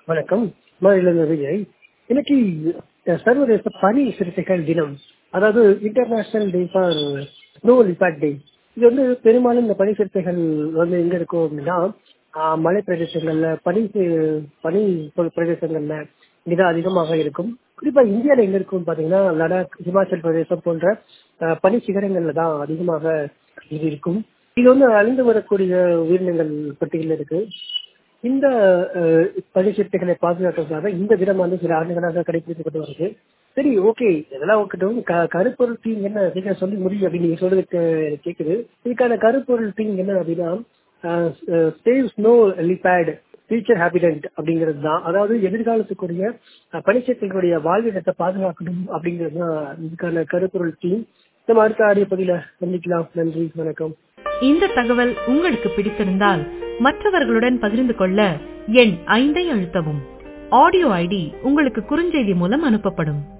வணக்கம் மாநில விஜய் இன்னைக்கு அஹ், சர்வதேச பனி சிறுத்தைகள் தினம் அதாவது international day for snow leopard day இது வந்து பெரும்பாலும் இந்த பனி சிறுத்தைகள் வந்து எங்க இருக்கும் அப்படின்னா ஆஹ், மலை பிரதேசங்கள்ல பனி சி- பனி பொ- பிரதேசங்கள்ல இதுதான் அதிகமாக இருக்கும் குறிப்பா இந்தியால எங்க இருக்கும் பாத்தீங்கன்னா லடாக் ஹிமாச்சல் பிரதேசம் போன்ற ஆஹ், பனி சிகரங்கள்ல தான் அதிகமாக இது இருக்கும் இது வந்து அழிந்து வரக்கூடிய உயிரினங்கள் பட்டியலில் இருக்கு இந்த அஹ், பனிச்சிறுத்தைகளை பாதுகாக்கிறதுக்காக இந்த தினம் வந்து சில ஆண்டுகளாக கடைபிடிக்கப்பட்டு வருது சரி ஓகே இதெல்லாம் இருக்கட்டும் க கருப்பொருள் தீங் என்ன சீக்கிரம் சொல்லி முடியும் அப்படின்னு நீங்க சொல்றது கே- கேக்குது இதுக்கான கருப்பொருள் தீங் என்ன அப்படின்னா save snow leopard future habitat அப்படிங்கிறது தான் அதாவது எதிர்காலத்துக்குரிய அஹ், பனிச்சிறுத்தைகளுடைய வாழ்விடத்தை பாதுகாக்கணும் அப்படிங்கிறது தான் இதுக்கான கருப்பொருள் தீம் நம்ம அடுத்த ஆடிய பதில சந்திக்கலாம் நன்றி வணக்கம் இந்த தகவல் உங்களுக்கு பிடித்திருந்தால் மற்றவர்களுடன் பகிர்ந்து கொள்ள எண் ஐந்தை அழுத்தவும் ஆடியோ ஐடி உங்களுக்கு குறுஞ்செய்தி மூலம் அனுப்பப்படும்